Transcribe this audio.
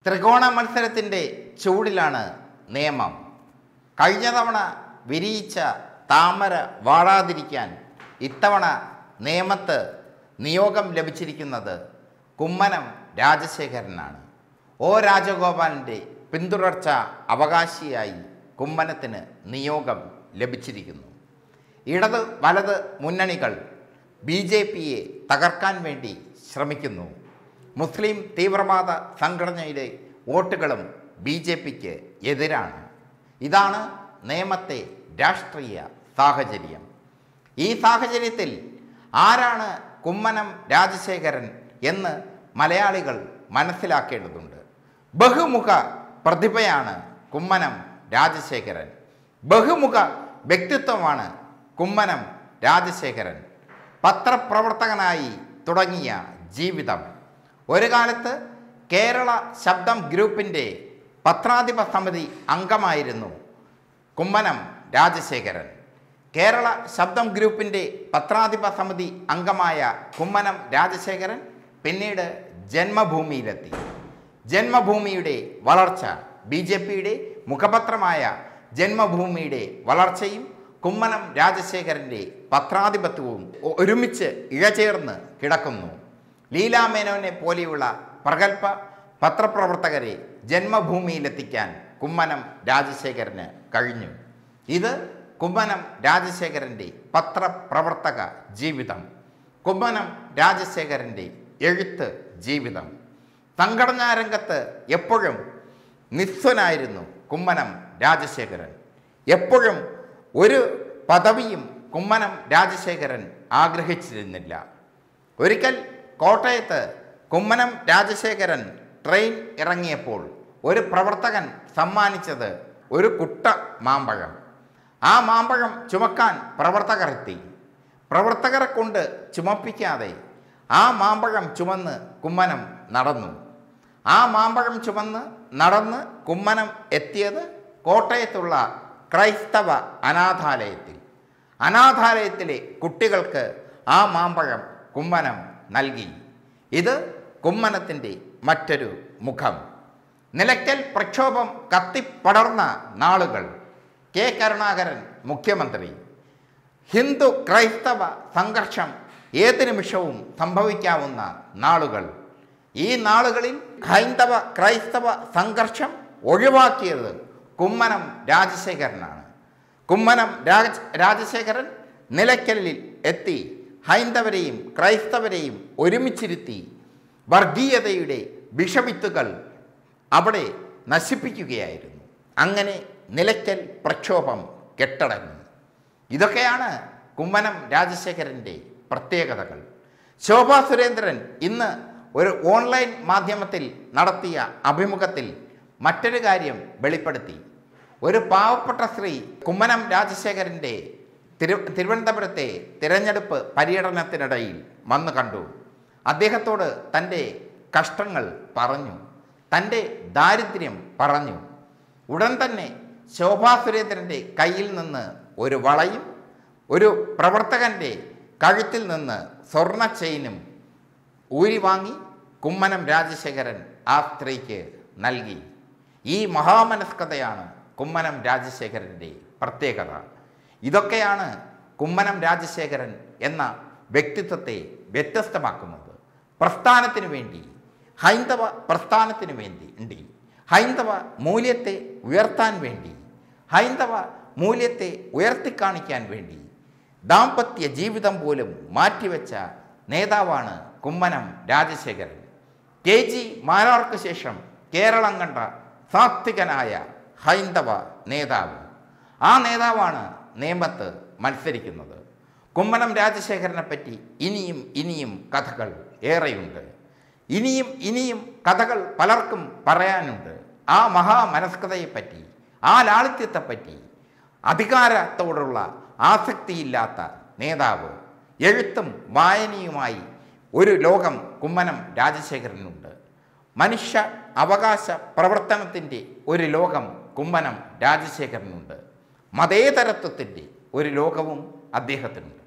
ത്രികോണ മത്സരത്തിൻ്റെ ചൂടിലാണ് നിയമം കഴിഞ്ഞ തവണ വിരിയിച്ച താമര വാടാതിരിക്കാൻ ഇത്തവണ നിയമത്ത് നിയോഗം ലഭിച്ചിരിക്കുന്നത് കുമ്മനം രാജശേഖരനാണ് ഒ രാജഗോപാലിൻ്റെ പിന്തുടർച്ച അവകാശിയായി കുമ്മനത്തിന് നിയോഗം ലഭിച്ചിരിക്കുന്നു ഇടത് വലത് മുന്നണികൾ ബി ജെ പിയെ തകർക്കാൻ വേണ്ടി ശ്രമിക്കുന്നു മുസ്ലിം തീവ്രവാദ സംഘടനയുടെ വോട്ടുകളും ബി ജെ പിക്ക് എതിരാണ് ഇതാണ് നിയമത്തെ രാഷ്ട്രീയ സാഹചര്യം ഈ സാഹചര്യത്തിൽ ആരാണ് കുമ്മനം രാജശേഖരൻ എന്ന് മലയാളികൾ മനസ്സിലാക്കേണ്ടതുണ്ട് ബഹുമുഖ പ്രതിഭയാണ് കുമ്മനം രാജശേഖരൻ ബഹുമുഖ വ്യക്തിത്വമാണ് കുമ്മനം രാജശേഖരൻ പത്രപ്രവർത്തകനായി തുടങ്ങിയ ജീവിതം ഒരു കാലത്ത് കേരള ശബ്ദം ഗ്രൂപ്പിൻ്റെ പത്രാധിപ സമിതി അംഗമായിരുന്നു കുമ്മനം രാജശേഖരൻ കേരള ശബ്ദം ഗ്രൂപ്പിൻ്റെ പത്രാധിപ സമിതി അംഗമായ കുമ്മനം രാജശേഖരൻ പിന്നീട് ജന്മഭൂമിയിലെത്തി ജന്മഭൂമിയുടെ വളർച്ച ബി ജെ പിയുടെ മുഖപത്രമായ ജന്മഭൂമിയുടെ വളർച്ചയും കുമ്മനം രാജശേഖരൻ്റെ പത്രാധിപത്യവും ഒ- ഒരുമിച്ച് ഇഴചേർന്ന് കിടക്കുന്നു ലീലാമേനോനെ പോലെയുള്ള പ്രഗത്ഭ പത്രപ്രവർത്തകരെ ജന്മഭൂമിയിലെത്തിക്കാൻ കുമ്മനം രാജശേഖരന് കഴിഞ്ഞു ഇത് കുമ്മനം രാജശേഖരൻ്റെ പത്രപ്രവർത്തക ജീവിതം കുമ്മനം രാജശേഖരൻ്റെ എഴുത്ത് ജീവിതം സംഘടനാ രംഗത്ത് എപ്പോഴും നിസ്വനായിരുന്നു കുമ്മനം രാജശേഖരൻ എപ്പോഴും ഒരു പദവിയും കുമ്മനം രാജശേഖരൻ ആഗ്രഹിച്ചിരുന്നില്ല ഒരിക്കൽ കോട്ടയത്ത് കുമ്മനം രാജശേഖരൻ ട്രെയിൻ ഇറങ്ങിയപ്പോൾ ഒരു പ്രവർത്തകൻ സമ്മാനിച്ചത് ഒരു കുട്ട മാമ്പഴം ആ മാമ്പഴം ചുമക്കാൻ പ്രവർത്തകർ എത്തി പ്രവർത്തകരെ കൊണ്ട് ചുമപ്പിക്കാതെ ആ മാമ്പഴം ചുമന്ന് കുമ്മനം നടന്നു ആ മാമ്പഴം ചുമന്ന് നടന്ന് കുമ്മനം എത്തിയത് കോട്ടയത്തുള്ള ക്രൈസ്തവ അനാഥാലയത്തിൽ അനാഥാലയത്തിലെ കുട്ടികൾക്ക് ആ മാമ്പഴം കുമ്മനം നൽകി ഇത് കുമ്മനത്തിൻ്റെ മറ്റൊരു മുഖം നിലയ്ക്കൽ പ്രക്ഷോഭം കത്തിപ്പടർന്ന നാളുകൾ കെ കരുണാകരൻ മുഖ്യമന്ത്രി ഹിന്ദു ക്രൈസ്തവ സംഘർഷം ഏത് നിമിഷവും സംഭവിക്കാവുന്ന നാളുകൾ ഈ നാളുകളിൽ ഹൈന്ദവ ക്രൈസ്തവ സംഘർഷം ഒഴിവാക്കിയത് കുമ്മനം രാജശേഖരനാണ് കുമ്മനം രാജ രാജശേഖരൻ നിലയ്ക്കലിൽ എത്തി ഹൈന്ദവരെയും ക്രൈസ്തവരെയും ഒരുമിച്ചിരുത്തി വർഗീയതയുടെ വിഷവിത്തുകൾ അവിടെ നശിപ്പിക്കുകയായിരുന്നു അങ്ങനെ നിലയ്ക്കൽ പ്രക്ഷോഭം കെട്ടടങ്ങി ഇതൊക്കെയാണ് കുമ്മനം രാജശേഖരൻ്റെ പ്രത്യേകതകൾ ശോഭാ സുരേന്ദ്രൻ ഇന്ന് ഒരു ഓൺലൈൻ മാധ്യമത്തിൽ നടത്തിയ അഭിമുഖത്തിൽ മറ്റൊരു കാര്യം വെളിപ്പെടുത്തി ഒരു പാവപ്പെട്ട സ്ത്രീ കുമ്മനം രാജശേഖരൻ്റെ തിരു തിരുവനന്തപുരത്തെ തിരഞ്ഞെടുപ്പ് പര്യടനത്തിനിടയിൽ വന്നു കണ്ടു അദ്ദേഹത്തോട് തൻ്റെ കഷ്ടങ്ങൾ പറഞ്ഞു തൻ്റെ ദാരിദ്ര്യം പറഞ്ഞു ഉടൻ തന്നെ ശോഭാ സുരേന്ദ്രൻ്റെ കയ്യിൽ നിന്ന് ഒരു വളയും ഒരു പ്രവർത്തകൻ്റെ കഴുത്തിൽ നിന്ന് സ്വർണ്ണ ചെയിനും ഊരി വാങ്ങി കുമ്മനം രാജശേഖരൻ ആ സ്ത്രീക്ക് നൽകി ഈ മഹാമനസ്കതയാണ് കുമ്മനം രാജശേഖരൻ്റെ പ്രത്യേകത ഇതൊക്കെയാണ് കുമ്മനം രാജശേഖരൻ എന്ന വ്യക്തിത്വത്തെ വ്യത്യസ്തമാക്കുന്നത് പ്രസ്ഥാനത്തിന് വേണ്ടി ഹൈന്ദവ പ്രസ്ഥാനത്തിന് വേണ്ടി ഉണ്ട് ഹൈന്ദവ മൂല്യത്തെ ഉയർത്താൻ വേണ്ടി ഹൈന്ദവ മൂല്യത്തെ ഉയർത്തിക്കാണിക്കാൻ വേണ്ടി ദാമ്പത്യ ജീവിതം പോലും മാറ്റിവെച്ച നേതാവാണ് കുമ്മനം രാജശേഖരൻ കെ ജി മാരാർക്ക് ശേഷം കേരളം കണ്ട സാത്വികനായ ഹൈന്ദവ നേതാവ് ആ നേതാവാണ് നേമത്ത് മത്സരിക്കുന്നത് കുമ്മനം രാജശേഖരനെ പറ്റി ഇനിയും ഇനിയും കഥകൾ ഏറെയുണ്ട് ഇനിയും ഇനിയും കഥകൾ പലർക്കും പറയാനുണ്ട് ആ മഹാമനസ്കതയെപ്പറ്റി ആ ലാളിത്യത്തെപ്പറ്റി അധികാരത്തോടുള്ള ആസക്തിയില്ലാത്ത നേതാവ് എഴുത്തും വായനയുമായി ഒരു ലോകം കുമ്മനം രാജശേഖരനുണ്ട് മനുഷ്യ അവകാശ പ്രവർത്തനത്തിൻ്റെ ഒരു ലോകം കുമ്മനം രാജശേഖരനുണ്ട് മതേതരത്വത്തിൻ്റെ ഒരു ലോകവും അദ്ദേഹത്തിനുണ്ട്